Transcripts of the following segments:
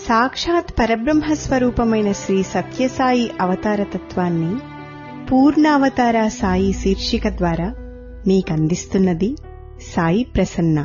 సాక్షాత్ పరబ్రహ్మ స్వరూపమైన శ్రీ సత్యసాయి అవతారతత్వాన్ని పూర్ణావతార సాయి శీర్షిక ద్వారా మీకందిస్తున్నది సాయి ప్రసన్న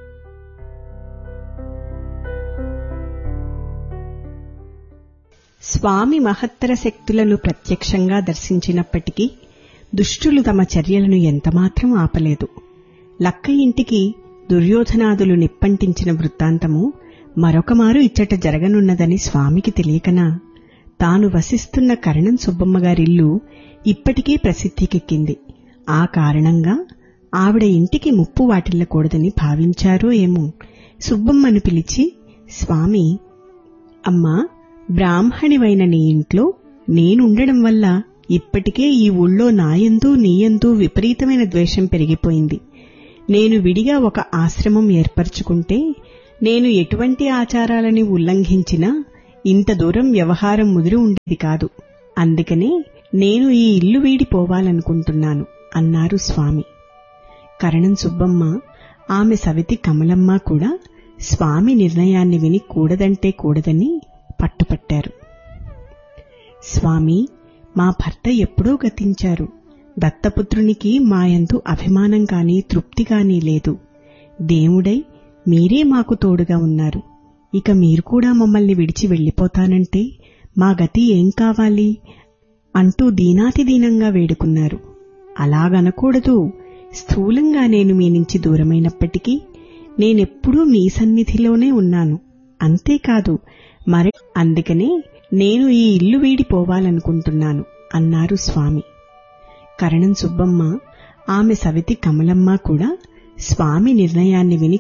స్వామి మహత్తర శక్తులను ప్రత్యక్షంగా దర్శించినప్పటికీ దుష్టులు తమ చర్యలను ఎంతమాత్రం ఆపలేదు లక్క ఇంటికి దుర్యోధనాదులు నిప్పంటించిన వృత్తాంతము మరొకమారు ఇచ్చట జరగనున్నదని స్వామికి తెలియకనా తాను వసిస్తున్న కరణం సుబ్బమ్మగారిల్లు ఇప్పటికే ప్రసిద్ధికెక్కింది ఆ కారణంగా ఆవిడ ఇంటికి ముప్పు వాటిల్లకూడదని భావించారో ఏమో సుబ్బమ్మను పిలిచి స్వామి అమ్మా బ్రాహ్మణివైన నీ ఇంట్లో నేనుండడం వల్ల ఇప్పటికే ఈ ఊళ్ళో నాయందు నీయందు విపరీతమైన ద్వేషం పెరిగిపోయింది నేను విడిగా ఒక ఆశ్రమం ఏర్పరచుకుంటే నేను ఎటువంటి ఆచారాలని ఉల్లంఘించినా ఇంత దూరం వ్యవహారం ముదిరి ఉండేది కాదు అందుకనే నేను ఈ ఇల్లు వీడిపోవాలనుకుంటున్నాను అన్నారు స్వామి కరణం సుబ్బమ్మ ఆమె సవితి కమలమ్మ కూడా స్వామి నిర్ణయాన్ని విని కూడదంటే కూడదని పట్టుపట్టారు స్వామి మా భర్త ఎప్పుడో గతించారు దత్తపుత్రునికి మాయందు అభిమానం కాని తృప్తి కాని లేదు దేవుడై మీరే మాకు తోడుగా ఉన్నారు ఇక మీరు కూడా మమ్మల్ని విడిచి వెళ్ళిపోతానంటే మా గతి ఏం కావాలి అంటూ దీనాతి దీనంగా వేడుకున్నారు అలాగనకూడదు స్థూలంగా నేను మీ నుంచి దూరమైనప్పటికీ నేనెప్పుడూ మీ సన్నిధిలోనే ఉన్నాను అంతేకాదు మరి అందుకనే నేను ఈ ఇల్లు వీడిపోవాలనుకుంటున్నాను అన్నారు స్వామి కరణం సుబ్బమ్మ ఆమె సవితి కమలమ్మ కూడా స్వామి నిర్ణయాన్ని విని